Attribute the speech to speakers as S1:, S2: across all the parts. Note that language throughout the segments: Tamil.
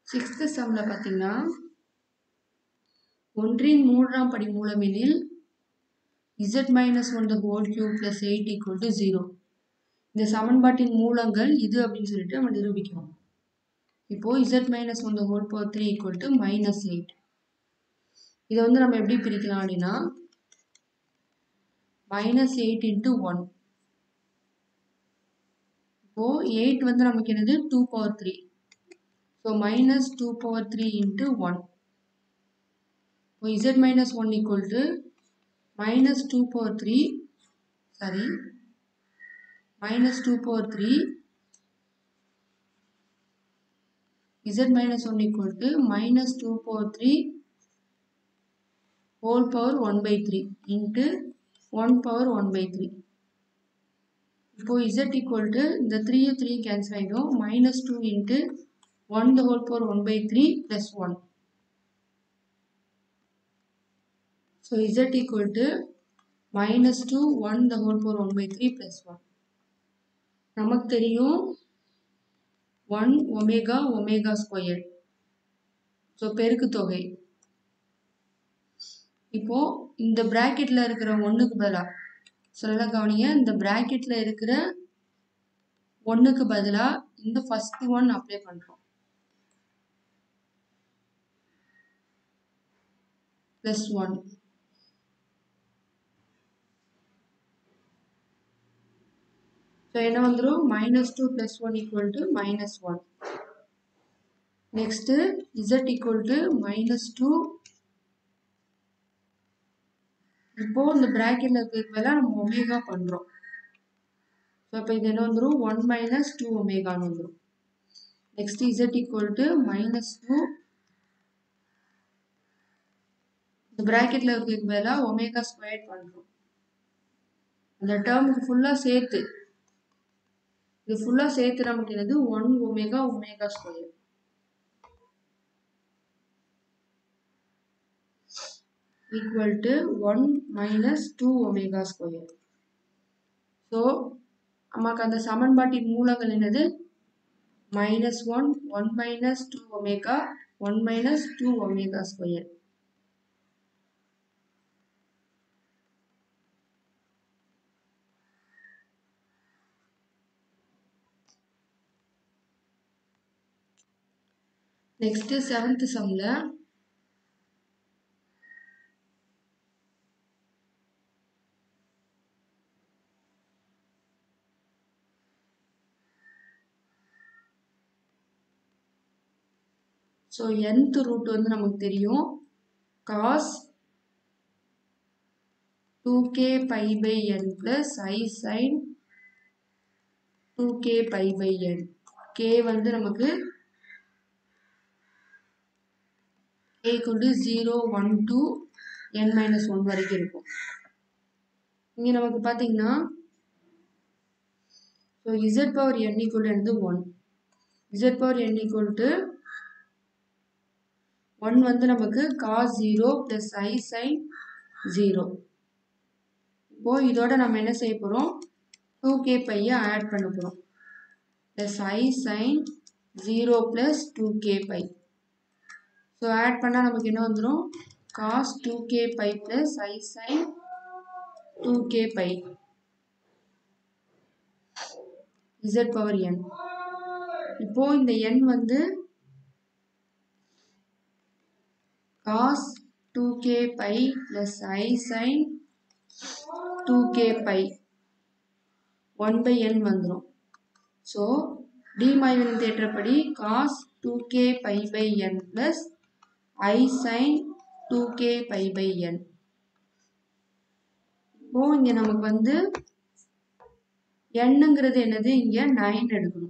S1: சிக்ஸ்த்து சம்மில் பார்த்தீங்கன்னா ஒன்றின் மூன்றாம் படி மூலமெனில் z minus one the whole cube plus eight equal to zero இந்த சமன்பாட்டின் மூலங்கள் இது அப்படின்னு சொல்லிட்டு நம்ம நிரூபிக்கணும் இப்போது z minus one the whole power three equal to minus eight இதை வந்து நம்ம எப்படி பிரிக்கலாம் அப்படின்னா மைனஸ் எயிட் இன்ட்டு ஒன் இப்போது எயிட் வந்து நமக்கு என்னது two power three so minus two power three into one இப்போ z minus one equal to minus two power three sorry minus two power three z minus one equal to minus two power three whole power one by three into one power one by three இப்போது இசட் ஈக்குவல் டு இந்த த்ரீயும் த்ரீ கேன்சல் ஆகிடும் minus two into one the whole power one by three plus one so Z equal to minus two one the whole power one by three plus one நமக்கு தெரியும் one omega omega square so பெருக்கு தொகை இப்போ இந்த பிராக்கெட்ல இருக்கிற ஒன்றுக்கு பதிலாக சொல்ல கவனிங்க இந்த பிராக்கெட்ல இருக்கிற ஒன்றுக்கு பதிலாக இந்த ஃபர்ஸ்ட் ஒன் அப்ளை பண்ணுறோம் ப்ளஸ் ஒன் ஸோ என்ன வந்துடும் minus two plus one equal to minus one next Z equal to minus two இப்போ இந்த பிராக்கெட்ல இருக்கிறதுக்கு பதிலாக நம்ம ஒமேகா பண்ணுறோம் ஸோ இப்போ இது என்ன வந்துடும் ஒன் மைனஸ் டூ ஒமேகான்னு வந்துடும் next Z equal to minus two இந்த பிராக்கெட்ல இருக்கிறதுக்கு பதிலாக ஒமேகா ஸ்கொயர் பண்ணுறோம் அந்த டேர்முக்கு ஃபுல்லாக சேர்த்து இது ஃபுல்லாக சேர்த்து நமக்கு என்னது one omega omega square equal to 1 minus 2 omega square. So, நமக்கு அந்த சமன்பாட்டின் மூலங்கள் என்னது minus one one minus two omega one minus two omega square next seventh சம்ல ஸோ nth ரூட் வந்து நமக்கு தெரியும் cos two K pi by N plus I sine two K pi by N K வந்து நமக்கு கே கொண்டு zero one two N minus one வரைக்கும் இருக்கும் இங்கே நமக்கு பார்த்தீங்கன்னா so Z power N equal வந்து one Z power N equal to one வந்து நமக்கு cos zero plus I sine zero இப்போது இதோட நம்ம என்ன செய்ய போகிறோம் டூ கே பையை ஆட் பண்ண போகிறோம் plus I sine zero plus two K pi so add பண்ணால் நமக்கு என்ன வந்துடும் cos two K pi plus I sine two K pi Z power N இப்போது இந்த எண் வந்து cos 2k pi plus i sin 2k pi 1 by n வந்துரும் ஸோ டி மாய்வரின் தேற்றப்படி cos 2k pi by n plus i sin 2k pi by n இப்போ இங்க நமக்கு வந்து என்னங்கிறது என்னது இங்க நைன் எடுக்கணும்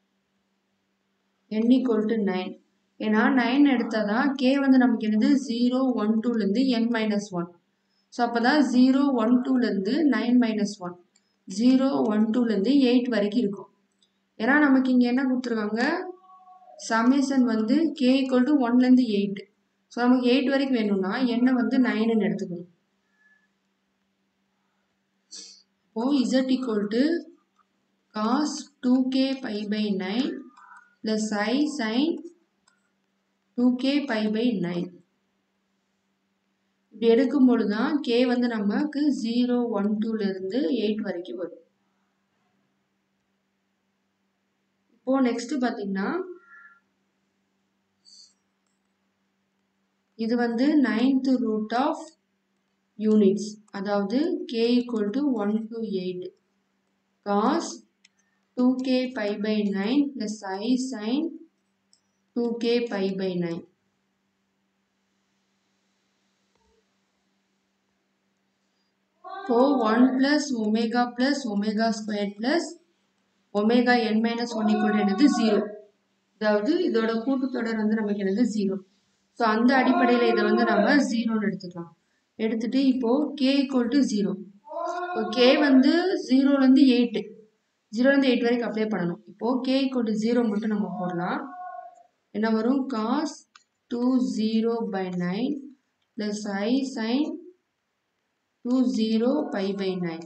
S1: n equal to நைன் ஏன்னா நைன் எடுத்தால் தான் கே வந்து நமக்கு என்னது ஜீரோ ஒன் டூலேருந்து என் மைனஸ் ஒன் ஸோ அப்போ தான் ஜீரோ ஒன் டூலேருந்து nine minus one zero one டூலேருந்து எயிட் வரைக்கும் இருக்கும் ஏன்னா நமக்கு இங்கே என்ன கொடுத்துருக்காங்க சமேசன் வந்து கே ஈக்குவல் டு ஒன்லேருந்து எயிட் ஸோ நமக்கு எயிட் வரைக்கும் வேணும்னா என்ன வந்து நைனுன்னு எடுத்துக்கணும் இப்போது Z equal to cos two K pi by nine plus I sine two K pi by nine இப்படி எடுக்கும் பொழுது தான் கே வந்து நமக்கு ஜீரோ ஒன் டூலேருந்து எயிட் வரைக்கும் வரும் இப்போ நெக்ஸ்ட் பார்த்தீங்கன்னா இது வந்து நைன்த் ரூட் ஆஃப் யூனிட்ஸ் அதாவது K equal to one to eight cos two K pi by nine plus I sine two K pi by nine இப்போ one plus omega plus omega square plus omega N minus one equal என்னது ஜீரோ அதாவது இதோட கூட்டுத்தொடர் வந்து நமக்கு என்னது ஜீரோ ஸோ அந்த அடிப்படையில் இதை வந்து நம்ம ஜீரோன்னு எடுத்துக்கலாம் எடுத்துட்டு இப்போ கே ஈக்குவல் டு ஜீரோ இப்போ கே வந்து ஜீரோலேருந்து எயிட்டு ஜீரோலேருந்து எயிட் வரைக்கும் அப்ளை பண்ணணும் இப்போது கே ஈக்குவல் டு ஜீரோ மட்டும் நம்ம போடலாம் என்ன வரும் cos two zero pi nine plus I sine two zero pi by nine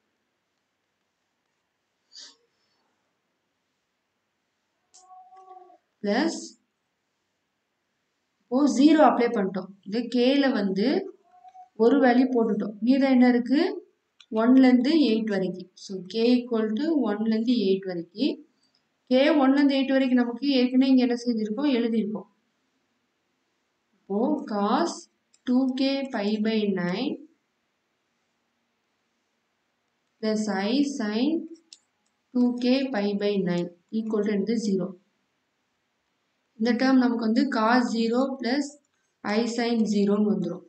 S1: plus இப்போ ஜீரோ அப்ளை பண்ணிட்டோம் இது கேல வந்து ஒரு வேல்யூ போட்டுட்டோம் மீதம் என்ன இருக்கு ஒன்லேருந்து எயிட் வரைக்கும் ஸோ கே ஈக்குவல் டு ஒன்லேருந்து எயிட் வரைக்கும் கே ஒன்லேருந்து எயிட் வரைக்கும் நமக்கு ஏற்கனவே இங்கே என்ன செஞ்சுருக்கோம் எழுதியிருக்கோம் இப்போ cos two K pi by nine plus I sine two K pi by nine equal to எடுத்து ஜீரோ இந்த டேர்ம் நமக்கு வந்து cos zero plus I sine ஜீரோன்னு வந்துடும்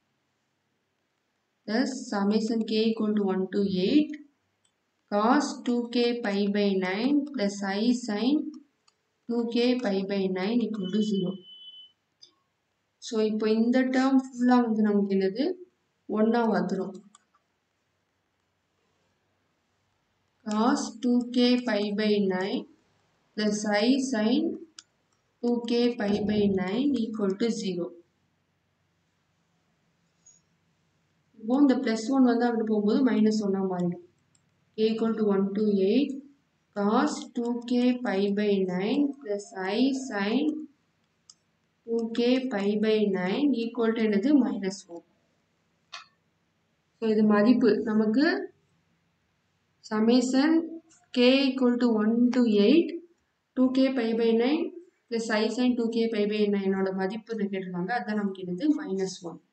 S1: plus summation K equal to one to eight cos two K pi by nine plus I sine two K pi by nine equal to zero so இப்போ இந்த டேர்ம் ஃபுல்லாக வந்து நமக்கு என்னது ஒன்றா வந்துடும் cos two K pi by nine plus I sine 2k pi by 9 equal to 0. இப்போ இந்த ப்ளஸ் ஒன் வந்து அங்கிட்டு போகும்போது மைனஸ் ஒன்னாக மாறிடும் k equal to 1 to 8 cos 2k pi by 9 plus i sin 2k pi by 9 equal to என்னது மைனஸ் ஒன் ஸோ இது மதிப்பு நமக்கு summation k equal to 1 to 8 2k pi by 9 plus I sine two K pi by நைனோட மதிப்பு கேட்டிருக்காங்க அதுதான் நமக்கு என்னது மைனஸ் ஒன்